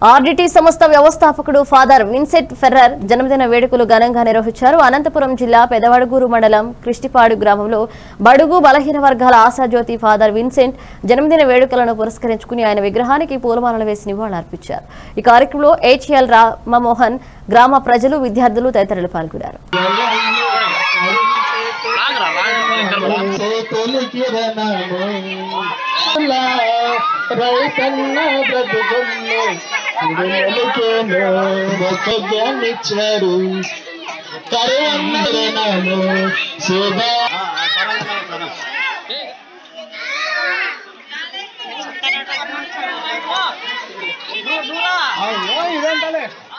RDT సంస్థ వ్యవస్థాపకుడు father Vincent Ferrer జన్మదిన వేడుకలు ఘనంగా నిర్వహించారు అనంతపురం జిల్లా పెదవడుగూరు మండలం కృష్టిపాడు గ్రామంలో బడుగు బలహీన వర్గాల ఆశాజ్యోతి ఫాదర్ విన్సెంట్ జన్మదిన వేడుకలను పురస్కరించుకుని ఆయన విగ్రహానికి పూలమాలలు వేసి నివాళులర్పించారు ఈ కార్యక్రమంలో హెచ్ఎల్ రామమోహన్ గ్రామ ప్రజలు విద్యార్థులు తదితరులు పాల్గొన్నారు రైతన్న బ్రతుకుల్లో ఇచ్చారు కరువన్నరనాను శోభా ఇదంతలే